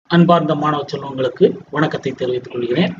அன்பார்ந்த மாணவ செல்வங்களுக்கு வணக்கத்தை தெரிவித்துக் கொள்கிறேன்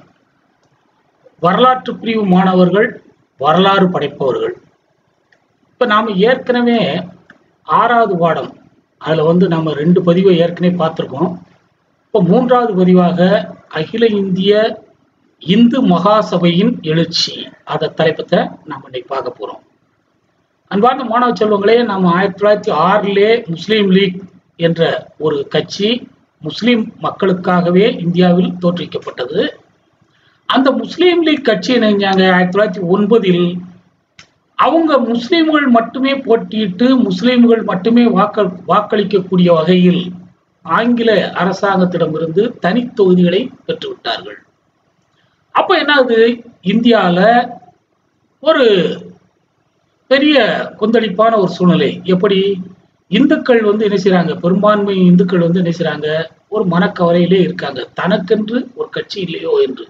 வரலாற்று பிரிவு மாணவர்கள் வரலாறு படைப்பவர்கள் இப்ப நாம ஏற்கனவே ஆறாவது பாடம் அதுல வந்து நம்ம ரெண்டு பதிவை ஏற்கனவே பார்த்திருக்கோம் இப்போ மூன்றாவது பதிவாக அகில இந்திய இந்து மகாசபையின் எழுச்சி அதை தலைப்பத்தை நாம் இன்னைக்கு பார்க்க போறோம் அன்பார்ந்த மாணவ செல்வங்களே நம்ம ஆயிரத்தி தொள்ளாயிரத்தி ஆறிலே முஸ்லீம் லீக் என்ற ஒரு கட்சி முஸ்லிம் மக்களுக்காகவே இந்தியாவில் தோற்றுவிக்கப்பட்டது அந்த முஸ்லீம் லீக் கட்சி இணைஞ்சாங்க ஆயிரத்தி தொள்ளாயிரத்தி ஒன்பதில் அவங்க முஸ்லீம்கள் மட்டுமே போட்டியிட்டு முஸ்லீம்கள் மட்டுமே வாக்கள் வாக்களிக்கக்கூடிய வகையில் ஆங்கில அரசாங்கத்திடமிருந்து தனி தொகுதிகளை பெற்றுவிட்டார்கள் அப்ப என்ன ஆகுது இந்தியாவில் ஒரு பெரிய கொந்தளிப்பான ஒரு சூழ்நிலை எப்படி இந்துக்கள் வந்து என்ன செய்றாங்க பெரும்பான்மை இந்துக்கள் வந்து என்ன செய்றாங்க ஒரு மனக்கவலையிலே இருக்காங்க தனக்கென்று ஒரு கட்சி இல்லையோ என்று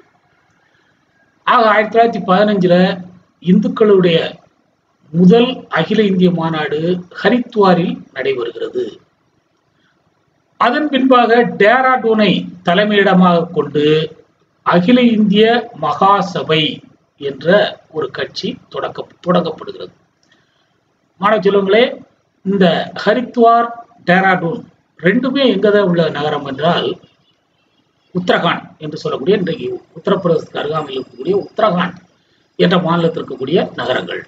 ஆக ஆயிரத்தி தொள்ளாயிரத்தி பதினஞ்சுல இந்துக்களுடைய முதல் அகில இந்திய மாநாடு ஹரித்வாரில் நடைபெறுகிறது அதன் பின்பாக டேராடூனை தலைமையிடமாக கொண்டு அகில இந்திய மகாசபை என்ற ஒரு கட்சி தொடக்க தொடங்கப்படுகிறது மாணவ செல்வங்களே இந்த ஹரித்வார் டேராடூன் ரெண்டுமே எங்கதான் உள்ள நகரம் என்றால் உத்தரகாண்ட் என்று சொல்லக்கூடிய இன்றைக்கு உத்தரப்பிரதேசத்துக்கு அருகாமையில் இருக்கக்கூடிய உத்தரகாண்ட் என்ற மாநிலத்தில் இருக்கக்கூடிய நகரங்கள்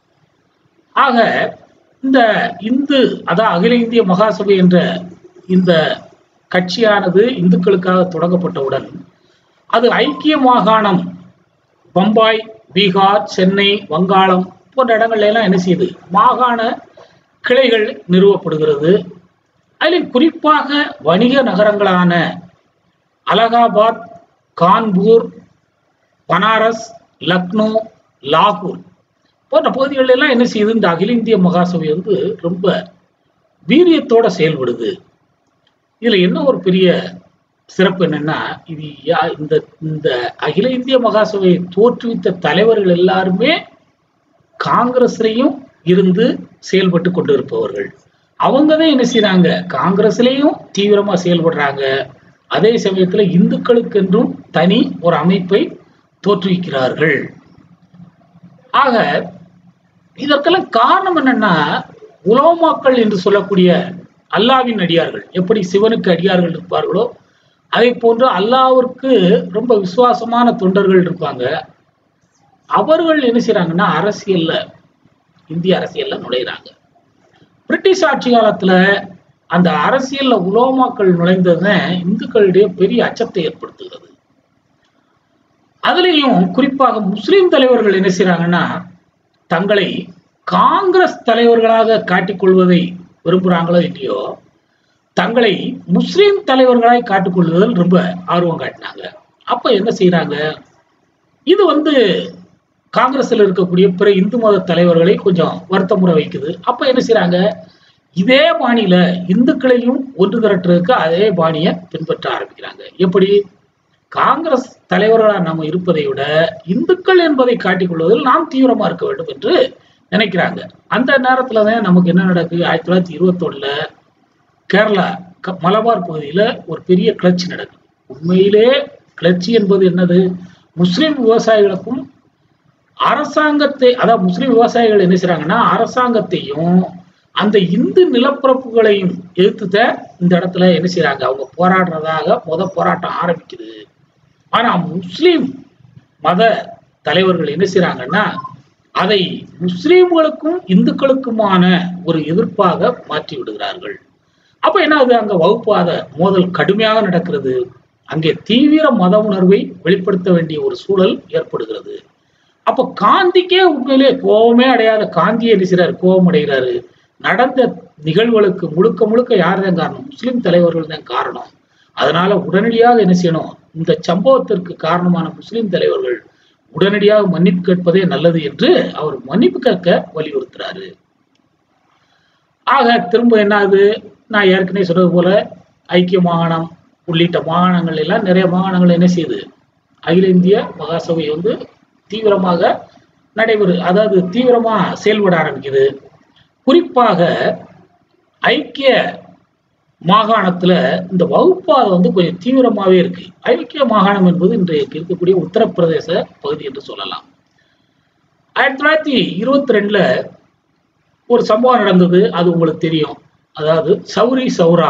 ஆக இந்த இந்து அதான் அகில இந்திய மகாசபை என்ற இந்த கட்சியானது இந்துக்களுக்காக தொடங்கப்பட்டவுடன் அது ஐக்கிய மாகாணம் பம்பாய் பீகார் சென்னை வங்காளம் போன்ற இடங்கள்ல எல்லாம் என்ன செய்யுது மாகாண கிளைகள் நிறுவப்படுகிறது அதில் குறிப்பாக வணிக நகரங்களான அலகாபாத் கான்பூர் பனாரஸ் லக்னோ லாகூர் போன்ற பகுதிகளில் எல்லாம் என்ன செய்யுது இந்த அகில இந்திய மகாசபை வந்து ரொம்ப வீரியத்தோட செயல்படுது இதுல என்ன ஒரு பெரிய சிறப்பு என்னன்னா இது யா- இந்த இந்த அகில இந்திய மகாசபையை தோற்றுவித்த தலைவர்கள் எல்லாருமே காங்கிரஸ்லயும் இருந்து செயல்பட்டு கொண்டிருப்பவர்கள் அவங்க தான் என்ன செய்றாங்க காங்கிரஸ்லயும் தீவிரமா செயல்படுறாங்க அதே சமயத்துல இந்துக்களுக்கென்றும் தனி ஒரு அமைப்பை தோற்றுவிக்கிறார்கள் ஆக இதற்கெல்லாம் காரணம் என்னன்னா உலோமாக்கள் என்று சொல்லக்கூடிய அல்லாவின் அடியார்கள் எப்படி சிவனுக்கு அடியார்கள் இருப்பார்களோ அதை போன்று அல்லாவிற்கு ரொம்ப விசுவாசமான தொண்டர்கள் இருப்பாங்க அவர்கள் என்ன செய்றாங்கன்னா அரசியல்ல இந்திய அரசியல்ல நுழையிறாங்க பிரிட்டிஷ் ஆட்சி காலத்துல அந்த அரசியல்ல உலோமாக்கள் நுழைந்ததுதான் இந்துக்களிடையே பெரிய அச்சத்தை ஏற்படுத்துகிறது அதுலேயும் குறிப்பாக முஸ்லிம் தலைவர்கள் என்ன செய்றாங்கன்னா தங்களை காங்கிரஸ் தலைவர்களாக காட்டிக்கொள்வதை விரும்புறாங்களோ இல்லையோ தங்களை முஸ்லிம் தலைவர்களாய் காட்டிக்கொள்வதில் ரொம்ப ஆர்வம் காட்டினாங்க அப்ப என்ன செய்றாங்க இது வந்து காங்கிரஸ்ல இருக்கக்கூடிய பிற இந்து மத தலைவர்களை கொஞ்சம் வருத்தமுறை வைக்குது அப்ப என்ன செய்றாங்க இதே பாணியில இந்துக்களையும் ஒன்று திரட்டுறதுக்கு அதே பாணியை பின்பற்ற ஆரம்பிக்கிறாங்க எப்படி காங்கிரஸ் தலைவர்களா நம்ம இருப்பதை விட இந்துக்கள் என்பதை காட்டிக்கொள்வதில் நாம் தீவிரமா இருக்க வேண்டும் என்று நினைக்கிறாங்க அந்த நேரத்துல தான் நமக்கு என்ன நடக்குது ஆயிரத்தி தொள்ளாயிரத்தி இருபத்தொன்னுல கேரளா க- மலபார் பகுதியில ஒரு பெரிய கிளர்ச்சி நடக்குது உண்மையிலே கிளர்ச்சி என்பது என்னது முஸ்லிம் விவசாயிகளுக்கும் அரசாங்கத்தை அதாவது முஸ்லிம் விவசாயிகள் என்ன செய்றாங்கன்னா அரசாங்கத்தையும் அந்த இந்து நிலப்பரப்புகளையும் எதிர்த்துத இந்த இடத்துல என்ன செய்றாங்க அவங்க போராடுறதாக முத போராட்டம் ஆரம்பிக்குது ஆனா முஸ்லிம் மத தலைவர்கள் என்ன செய்றாங்கன்னா அதை முஸ்லிம்களுக்கும் இந்துக்களுக்குமான ஒரு எதிர்ப்பாக மாற்றி விடுகிறார்கள் அப்ப என்ன ஆகுது அங்க வகுப்பாத மோதல் கடுமையாக நடக்கிறது அங்கே தீவிர மத உணர்வை வெளிப்படுத்த வேண்டிய ஒரு சூழல் ஏற்படுகிறது அப்ப காந்திக்கே உண்மையிலே கோபமே அடையாத காந்தியை என்ன செய்றாரு கோபம் அடைகிறாரு நடந்த நிகழ்வுகளுக்கு முழுக்க முழுக்க யார் தான் காரணம் முஸ்லிம் தலைவர்கள் தான் காரணம் அதனால உடனடியாக என்ன செய்யணும் இந்த சம்பவத்திற்கு காரணமான முஸ்லிம் தலைவர்கள் உடனடியாக மன்னிப்பு கேட்பதே நல்லது என்று அவர் மன்னிப்பு கேட்க வலியுறுத்துறாரு ஆக திரும்ப என்ன ஆகுது நான் ஏற்கனவே சொன்னது போல ஐக்கிய மாகாணம் உள்ளிட்ட மாகாணங்கள் எல்லாம் நிறைய மாகாணங்கள் என்ன செய்யுது அகில இந்திய மகாசபை வந்து தீவிரமாக நடைபெறு அதாவது தீவிரமா செயல்பட ஆரம்பிக்குது குறிப்பாக ஐக்கிய மாகாணத்துல இந்த வகுப்பாதை வந்து கொஞ்சம் தீவிரமாவே இருக்கு ஐக்கிய மாகாணம் என்பது இன்றைக்கு இருக்கக்கூடிய உத்தரப்பிரதேச பகுதி என்று சொல்லலாம் ஆயிரத்தி தொள்ளாயிரத்தி இருபத்தி ரெண்டுல ஒரு சம்பவம் நடந்தது அது உங்களுக்கு தெரியும் அதாவது சௌரி சௌரா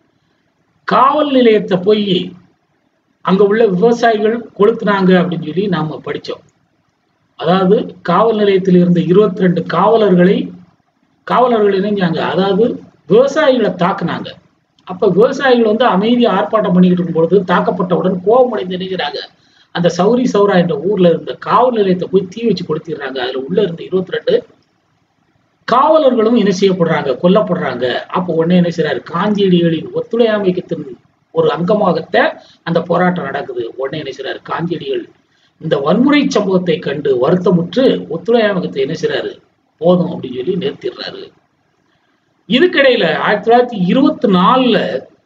காவல் நிலையத்தை போய் அங்க உள்ள விவசாயிகள் கொளுத்துனாங்க அப்படின்னு சொல்லி நாம படிச்சோம் அதாவது காவல் நிலையத்தில் இருந்த இருபத்தி ரெண்டு காவலர்களை காவலர்கள் இணைஞ்சாங்க அதாவது விவசாயிகளை தாக்குனாங்க அப்ப விவசாயிகள் வந்து அமைதி ஆர்ப்பாட்டம் பண்ணிக்கிட்டு இருக்கும்பொழுது தாக்கப்பட்டவுடன் கோபமடைந்து நினைக்கிறாங்க அந்த சௌரி சௌரா என்ற ஊர்ல இருந்த காவல் நிலையத்தை போய் தீ வச்சு கொடுத்திடுறாங்க அதுல உள்ள இருந்த இருபத்தி ரெண்டு காவலர்களும் என்ன செய்யப்படுறாங்க கொல்லப்படுறாங்க அப்போ உடனே என்ன செய்யறாரு காந்தியடிகளின் ஒத்துழையாமைக்கத்தின் ஒரு அங்கமாகத்த அந்த போராட்டம் நடக்குது உடனே என்ன செய்யறாரு காந்தியடிகள் இந்த வன்முறை சம்பவத்தை கண்டு வருத்தமுற்று ஒத்துழையாமைக்கத்தை என்ன செய்யறாரு போதும் அப்படின்னு சொல்லி நிறுத்திடுறாரு இதுக்கிடையில ஆயிரத்தி தொள்ளாயிரத்தி இருபத்தி நாலுல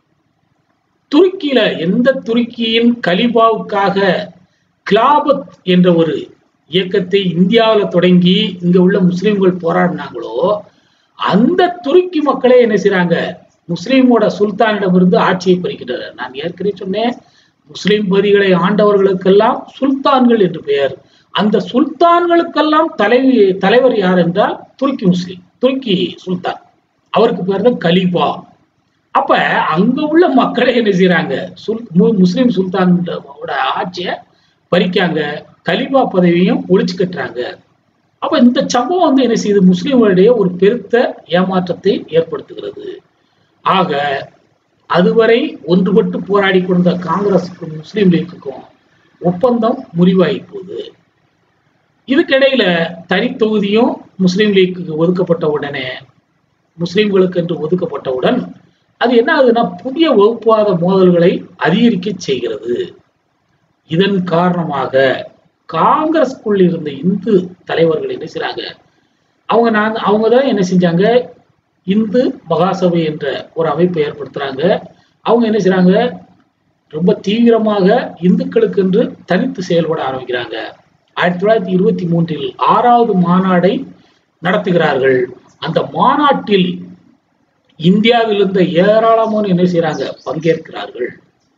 துருக்கியில எந்த துருக்கியின் கலிபாவுக்காக கிலாபத் என்ற ஒரு இயக்கத்தை இந்தியாவில் தொடங்கி இங்க உள்ள முஸ்லிம்கள் போராடினாங்களோ அந்த துருக்கி மக்களே என்ன செய்றாங்க முஸ்லீமோட சுல்தானிடமிருந்து ஆட்சியை பறிக்கின்றனர் நான் ஏற்கனவே சொன்னேன் முஸ்லிம் பதிகளை ஆண்டவர்களுக்கெல்லாம் சுல்தான்கள் என்று பெயர் அந்த சுல்தான்களுக்கெல்லாம் தலைவி தலைவர் யார் என்றால் துருக்கி முஸ்லிம் துருக்கி சுல்தான் அவருக்கு பேர் தான் கலீபா அப்ப அங்க உள்ள மக்களே என்ன செய்யறாங்க சுல் மு- முஸ்லிம் சுல்தானோட ஆட்சியை பறிக்காங்க கலிபா பதவியும் ஒழிச்சு கட்டுறாங்க அப்ப இந்த சம்பவம் வந்து என்ன செய்யுது முஸ்லிம்களிடையே ஒரு பெருத்த ஏமாற்றத்தை ஏற்படுத்துகிறது ஆக அதுவரை ஒன்றுபட்டு போராடி கொண்ட காங்கிரஸுக்கும் முஸ்லீம் லீக்குக்கும் ஒப்பந்தம் முறிவாகி போகுது இதுக்கிடையில தனி தொகுதியும் முஸ்லீம் லீக்குக்கு ஒதுக்கப்பட்ட உடனே முஸ்லிம்களுக்கு என்று ஒதுக்கப்பட்டவுடன் அது என்ன ஆகுதுன்னா புதிய வகுப்புவாத மோதல்களை அதிகரிக்க செய்கிறது இதன் காரணமாக காங்கிரஸ்குள் இருந்த இந்து தலைவர்கள் என்ன செய்றாங்க அவங்க நான் அவங்க தான் என்ன செஞ்சாங்க இந்து மகாசபை என்ற ஒரு அமைப்பை ஏற்படுத்துறாங்க அவங்க என்ன செய்றாங்க ரொம்ப தீவிரமாக இந்துக்களுக்கு என்று தனித்து செயல்பட ஆரம்பிக்கிறாங்க ஆயிரத்தி தொள்ளாயிரத்தி இருபத்தி மூன்றில் ஆறாவது மாநாடை நடத்துகிறார்கள் அந்த மாநாட்டில் இந்தியாவில் இருந்த ஏராளமான என்ன செய்றாங்க பங்கேற்கிறார்கள்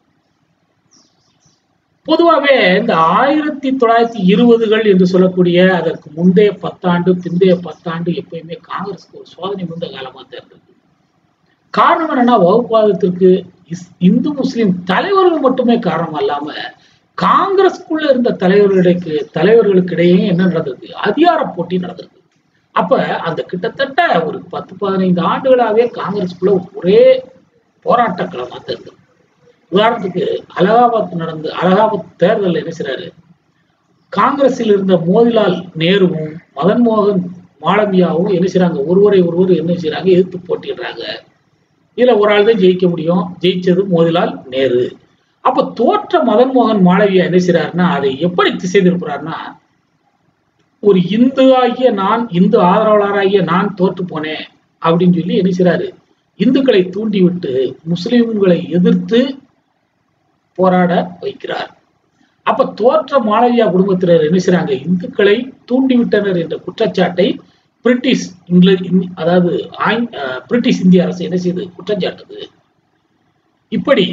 பொதுவாகவே இந்த ஆயிரத்தி தொள்ளாயிரத்தி இருபதுகள் என்று சொல்லக்கூடிய அதற்கு முந்தைய பத்தாண்டு பிந்தைய பத்தாண்டு எப்பயுமே காங்கிரஸ்க்கு ஒரு சோதனை முந்த காலமா தான் இருந்தது காரணம் என்னன்னா வகுப்புவாதத்திற்கு இஸ்- இந்து முஸ்லிம் தலைவர்கள் மட்டுமே காரணம் அல்லாம காங்கிரஸ்க்குள்ள இருந்த தலைவர்களுக்கு தலைவர்களுக்கு இடையே என்ன நடந்திருக்கு அதிகார போட்டி நடந்திருக்கு அப்ப அந்த கிட்டத்தட்ட ஒரு பத்து பதினைந்து ஆண்டுகளாவே காங்கிரஸ்க்குள்ள ஒரே போராட்ட களமா தான் இருந்தது உதாரணத்துக்கு அலகாபாத் நடந்த அலகாபாத் தேர்தல் என்ன செய்றாரு காங்கிரஸில் இருந்த மோதிலால் நேருவும் மதன் மோகன் மாளவியாவும் என்ன செய்றாங்க ஒருவரை ஒருவர் என்ன செய்றாங்க எதிர்த்து போட்டிடுறாங்க இதுல ஒரு ஆள் தான் ஜெயிக்க முடியும் ஜெயிச்சது மோதிலால் நேரு அப்ப தோற்ற மதன் மோகன் மாளவியா என்ன செய்றாருன்னா அதை எப்படி திசை திருப்புறாருன்னா ஒரு இந்து ஆகிய நான் இந்து ஆதரவாளராகிய நான் தோற்று போனேன் அப்படின்னு சொல்லி என்ன செய்றாரு இந்துக்களை தூண்டிவிட்டு முஸ்லிம்களை எதிர்த்து போராட வைக்கிறார் அப்ப தோற்ற மாளவியா குடும்பத்தினர் என்ன செய்றாங்க இந்துக்களை தூண்டிவிட்டனர் என்ற குற்றச்சாட்டை பிரிட்டிஷ் இங்கில இந்- அதாவது ஆங்- அஹ், பிரிட்டிஷ் இந்திய அரசு என்ன செய்யுது குற்றம் சாட்டுது இப்படி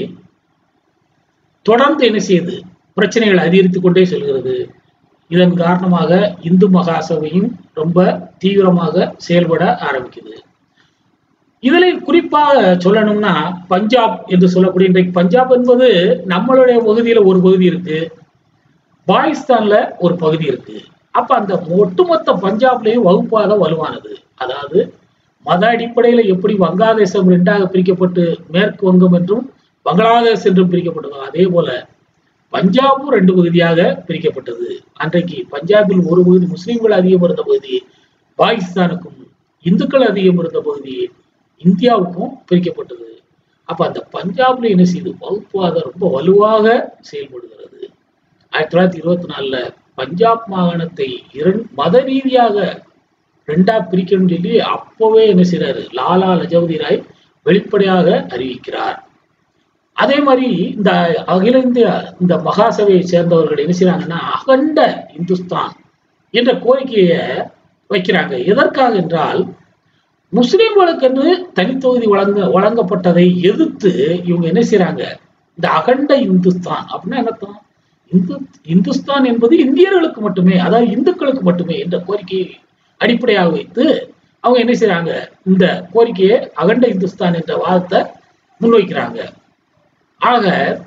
தொடர்ந்து என்ன செய்யுது பிரச்சனைகள் அதிகரித்துக் கொண்டே செல்கிறது இதன் காரணமாக இந்து மகாசபையும் ரொம்ப தீவிரமாக செயல்பட ஆரம்பிக்குது இதுல குறிப்பாக சொல்லணும்னா பஞ்சாப் என்று சொல்லக்கூடிய இன்றைக்கு பஞ்சாப் என்பது நம்மளுடைய பகுதியில ஒரு பகுதி இருக்கு பாகிஸ்தான்ல ஒரு பகுதி இருக்கு அப்ப அந்த ஒட்டுமொத்த பஞ்சாப்லயும் வகுப்பாக வலுவானது அதாவது மத அடிப்படையில எப்படி வங்காதேசம் இரண்டாக பிரிக்கப்பட்டு மேற்கு வங்கம் என்றும் பங்களாதேஷ் என்றும் பிரிக்கப்பட்டதோ அதே போல பஞ்சாபும் ரெண்டு பகுதியாக பிரிக்கப்பட்டது அன்றைக்கு பஞ்சாபில் ஒரு பகுதி முஸ்லிம்கள் அதிகம் இருந்த பகுதி பாகிஸ்தானுக்கும் இந்துக்கள் அதிகம் இருந்த பகுதி இந்தியாவுக்கும் பிரிக்கப்பட்டது அப்ப அந்த பஞ்சாப்ல என்ன செய்யுது வகுப்புவாதம் ரொம்ப வலுவாக செயல்படுகிறது ஆயிரத்தி தொள்ளாயிரத்தி இருபத்தி நாலுல பஞ்சாப் மாகாணத்தை இரண் மத ரீதியாக ரெண்டா பிரிக்கணும்னு சொல்லி அப்பவே என்ன செய்றாரு லாலா லஜபதி ராய் வெளிப்படையாக அறிவிக்கிறார் அதே மாதிரி இந்த அகில இந்திய இந்த மகாசபையை சேர்ந்தவர்கள் என்ன செய்றாங்கன்னா அகண்ட இந்துஸ்தான் என்ற கோரிக்கையை வைக்கிறாங்க எதற்காக என்றால் முஸ்லிம்களுக்கு என்று தனித்தொகுதி வழங்க வழங்கப்பட்டதை எதிர்த்து இவங்க என்ன செய்றாங்க இந்த அகண்ட இந்துஸ்தான் அப்படின்னா என்ன அர்த்தம் இந்து இந்துஸ்தான் என்பது இந்தியர்களுக்கு மட்டுமே அதாவது இந்துக்களுக்கு மட்டுமே என்ற கோரிக்கையை அடிப்படையாக வைத்து அவங்க என்ன செய்றாங்க இந்த கோரிக்கையை அகண்ட இந்துஸ்தான் என்ற வாதத்தை முன்வைக்கிறாங்க ஆக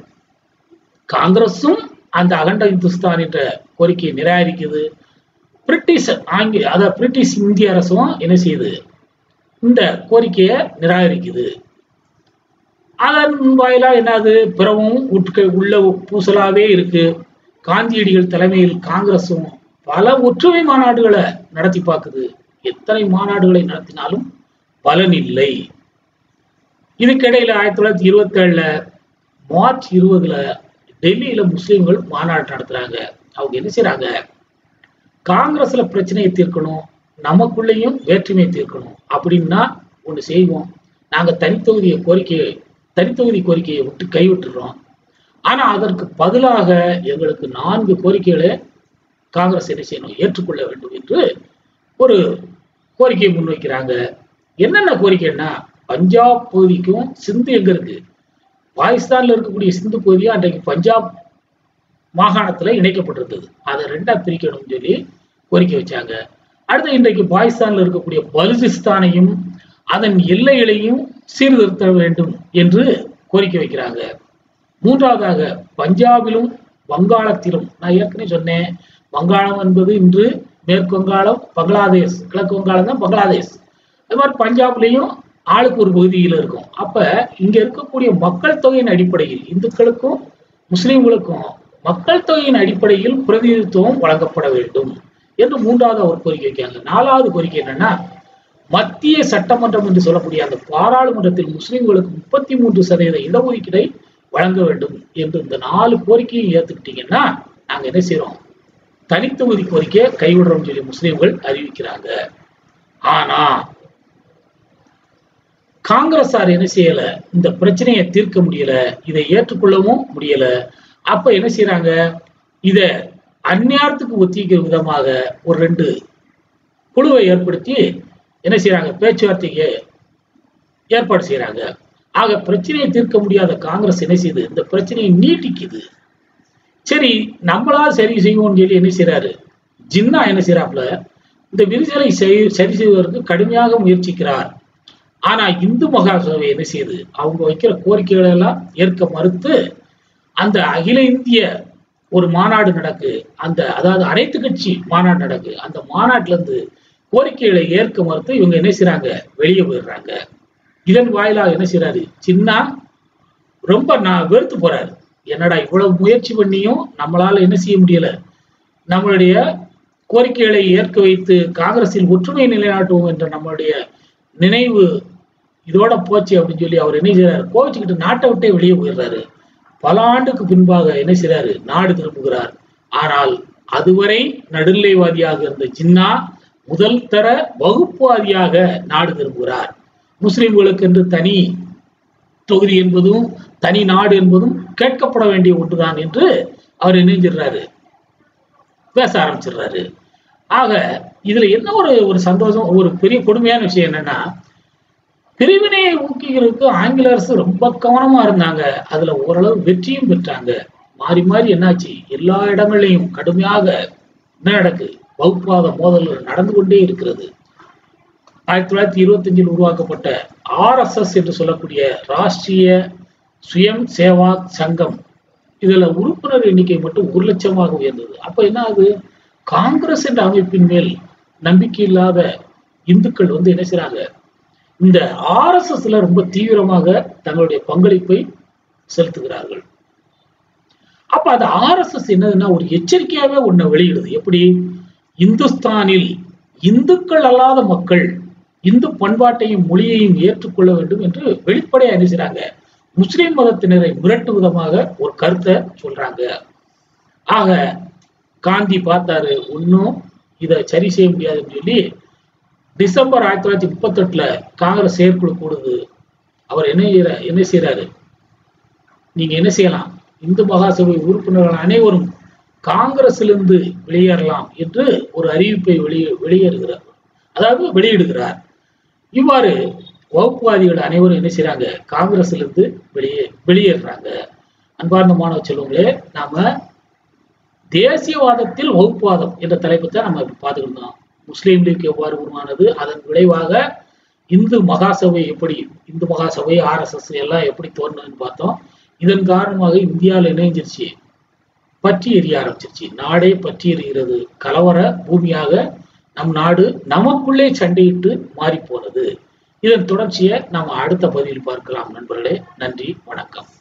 காங்கிரஸும் அந்த அகண்ட இந்துஸ்தான் என்ற கோரிக்கையை நிராகரிக்குது பிரிட்டிஷ் ஆங்கில அதாவது பிரிட்டிஷ் இந்திய அரசும் என்ன செய்யுது இந்த கோரிக்கையை நிராகரிக்குது அதன் வாயிலா என்னது பிறவும் உட்க உள்ள பூசலாவே இருக்கு காந்தியடிகள் தலைமையில் காங்கிரஸும் பல ஒற்றுமை மாநாடுகளை நடத்தி பார்க்குது எத்தனை மாநாடுகளை நடத்தினாலும் பலன் இல்லை இதுக்கிடையில ஆயிரத்தி தொள்ளாயிரத்தி இருபத்தி ஏழுல மார்ச் இருபதுல டெல்லியில முஸ்லிம்கள் மாநாடு நடத்துறாங்க அவங்க என்ன செய்றாங்க காங்கிரஸ்ல பிரச்சனையை தீர்க்கணும் நமக்குள்ளேயும் வேற்றுமையை தீர்க்கணும் அப்படின்னா ஒண்ணு செய்வோம் நாங்க தனித்தொகுதியை கோரிக்கையை தனித்தொகுதி கோரிக்கையை விட்டு கைவிட்டுறோம் ஆனா அதற்கு பதிலாக எங்களுக்கு நான்கு கோரிக்கைகளை காங்கிரஸ் என்ன செய்யணும் ஏற்றுக்கொள்ள வேண்டும் என்று ஒரு கோரிக்கையை முன்வைக்கிறாங்க என்னென்ன கோரிக்கைன்னா பஞ்சாப் பகுதிக்கும் சிந்து எங்க இருக்கு பாகிஸ்தான்ல இருக்கக்கூடிய சிந்து பகுதி அன்றைக்கு பஞ்சாப் மாகாணத்துல இணைக்கப்பட்டிருந்தது அதை ரெண்டா பிரிக்கணும்னு சொல்லி கோரிக்கை வச்சாங்க அடுத்து இன்றைக்கு பாகிஸ்தான்ல இருக்கக்கூடிய பலுசிஸ்தானையும் அதன் எல்லைகளையும் சீர்திருத்த வேண்டும் என்று கோரிக்கை வைக்கிறாங்க மூன்றாவதாக பஞ்சாபிலும் வங்காளத்திலும் நான் ஏற்கனவே சொன்னேன் வங்காளம் என்பது இன்று மேற்கு வங்காளம் பங்களாதேஷ் கிழக்கு வங்காளம் தான் பங்களாதேஷ் அது மாதிரி பஞ்சாப்லயும் ஆளுக்கு ஒரு பகுதியில் இருக்கும் அப்ப இங்க இருக்கக்கூடிய மக்கள் தொகையின் அடிப்படையில் இந்துக்களுக்கும் முஸ்லிம்களுக்கும் மக்கள் தொகையின் அடிப்படையில் பிரதிநிதித்துவம் வழங்கப்பட வேண்டும் என்று மூன்றாவது ஒரு கோரிக்கை வைக்காங்க நாலாவது கோரிக்கை என்னன்னா மத்திய சட்டமன்றம் என்று சொல்லக்கூடிய அந்த பாராளுமன்றத்தில் முஸ்லிம்களுக்கு முப்பத்தி மூன்று சதவீத இடஒதுக்கீடை வழங்க வேண்டும் என்று இந்த நாலு கோரிக்கையை ஏத்துக்கிட்டீங்கன்னா நாங்க என்ன செய்றோம் தனித்தொகுதி கோரிக்கையை கைவிடுறோம்னு சொல்லி முஸ்லிம்கள் அறிவிக்கிறாங்க ஆனா காங்கிரஸார் என்ன செய்யல இந்த பிரச்சனையை தீர்க்க முடியல இதை ஏற்றுக்கொள்ளவும் முடியல அப்ப என்ன செய்யறாங்க இத அந்நியாரத்துக்கு ஒத்திக்கிற விதமாக ஒரு ரெண்டு குழுவை ஏற்படுத்தி என்ன செய்யறாங்க பேச்சுவார்த்தைக்கு ஏற்பாடு செய்யறாங்க ஆக பிரச்சனையை தீர்க்க முடியாத காங்கிரஸ் என்ன செய்யுது இந்த பிரச்சனையை நீட்டிக்குது சரி நம்மளா சரி செய்வோம்னு சொல்லி என்ன செய்யறாரு ஜின்னா என்ன செய்யறாப்புல இந்த விரிசலை செய்- சரி செய்வதற்கு கடுமையாக முயற்சிக்கிறார் ஆனா இந்து மகாசபை என்ன செய்யுது அவங்க வைக்கிற கோரிக்கைகளை எல்லாம் ஏற்க மறுத்து அந்த அகில இந்திய ஒரு மாநாடு நடக்கு அந்த அதாவது அனைத்து கட்சி மாநாடு நடக்கு அந்த மாநாட்டுல இருந்து கோரிக்கைகளை ஏற்க மறுத்து இவங்க என்ன செய்றாங்க வெளியே போயிடுறாங்க இதன் வாயிலாக என்ன செய்றாரு சின்னா ரொம்ப நான் வெறுத்து போறாரு என்னடா இவ்வளவு முயற்சி பண்ணியும் நம்மளால என்ன செய்ய முடியல நம்மளுடைய கோரிக்கைகளை ஏற்க வைத்து காங்கிரஸில் ஒற்றுமை நிலைநாட்டுவோம் என்ற நம்மளுடைய நினைவு இதோட போச்சு அப்படின்னு சொல்லி அவர் என்ன செய்றாரு கோவிச்சுக்கிட்டு நாட்டை விட்டே வெளியே போயிடுறாரு பல ஆண்டுக்கு பின்பாக என்ன செய்றாரு நாடு திரும்புகிறார் ஆனால் அதுவரை நடுநிலைவாதியாக இருந்த ஜின்னா முதல் தர வகுப்புவாதியாக நாடு திரும்புகிறார் முஸ்லிம்களுக்கு என்று தனி தொகுதி என்பதும் தனி நாடு என்பதும் கேட்கப்பட வேண்டிய ஒன்றுதான் என்று அவர் இணைஞ்சிடுறாரு பேச ஆரம்பிச்சிடுறாரு ஆக இதுல என்ன ஒரு ஒரு சந்தோஷம் ஒரு பெரிய கொடுமையான விஷயம் என்னன்னா பிரிவினையை ஊக்குகிறதுக்கு ஆங்கில அரசு ரொம்ப கவனமா இருந்தாங்க அதுல ஓரளவு வெற்றியும் பெற்றாங்க மாறி மாறி என்னாச்சு எல்லா இடங்களையும் கடுமையாக என்ன நடக்கு வகுப்பாத மோதல்கள் நடந்து கொண்டே இருக்கிறது ஆயிரத்தி தொள்ளாயிரத்தி இருபத்தஞ்சில் உருவாக்கப்பட்ட ஆர்எஸ்எஸ் என்று சொல்லக்கூடிய ராஷ்டிரிய சுயம் சேவா சங்கம் இதுல உறுப்பினர் எண்ணிக்கை மட்டும் ஒரு லட்சமாக உயர்ந்தது அப்ப என்ன ஆகுது காங்கிரஸ் என்ற அமைப்பின் மேல் நம்பிக்கை இல்லாத இந்துக்கள் வந்து என்ன செய்றாங்க இந்த ஆர்எஸ்எஸ்ல ரொம்ப தீவிரமாக தங்களுடைய பங்களிப்பை செலுத்துகிறார்கள் அப்ப அந்த ஆர்எஸ்எஸ் என்னதுன்னா ஒரு எச்சரிக்கையாவே ஒண்ணு வெளியிடுது எப்படி இந்துஸ்தானில் இந்துக்கள் அல்லாத மக்கள் இந்து பண்பாட்டையும் மொழியையும் ஏற்றுக்கொள்ள வேண்டும் என்று வெளிப்படையா என்ன செய்றாங்க முஸ்லிம் மதத்தினரை மிரட்டு விதமாக ஒரு கருத்தை சொல்றாங்க ஆக காந்தி பார்த்தாரு ஒன்னும் இதை சரி செய்ய முடியாதுன்னு சொல்லி டிசம்பர் ஆயிரத்தி தொள்ளாயிரத்தி முப்பத்தெட்டுல காங்கிரஸ் செயற்குழு கூடுது அவர் என்ன செய்யற- என்ன செய்யறாரு நீங்க என்ன செய்யலாம் இந்து மகாசபை உறுப்பினர்கள் அனைவரும் காங்கிரசிலிருந்து வெளியேறலாம் என்று ஒரு அறிவிப்பை வெளியே வெளியேறுகிறார் அதாவது வெளியிடுகிறார் இவ்வாறு வகுப்புவாதிகள் அனைவரும் என்ன செய்றாங்க காங்கிரஸ்ல இருந்து வெளியே வெளியேறாங்க அன்பார்ந்த மாணவ செல்வங்களே நாம தேசியவாதத்தில் வகுப்புவாதம் என்ற தலைப்பை தான் நம்ம இப்ப பார்த்துக்கிட்டு இருந்தோம் முஸ்லீம் லீக் எவ்வாறு உருவானது அதன் விளைவாக இந்து மகாசபை எப்படி இந்து மகாசபை ஆர்எஸ்எஸ் எல்லாம் எப்படி தோணுதுன்னு பார்த்தோம் இதன் காரணமாக இந்தியாவில் இணைஞ்சிருச்சு பற்றி எரிய ஆரம்பிச்சிருச்சு நாடே பற்றி எரிகிறது கலவர பூமியாக நம் நாடு நமக்குள்ளே சண்டையிட்டு மாறி போனது இதன் தொடர்ச்சியை நாம் அடுத்த பதிவில் பார்க்கலாம் நண்பர்களே நன்றி வணக்கம்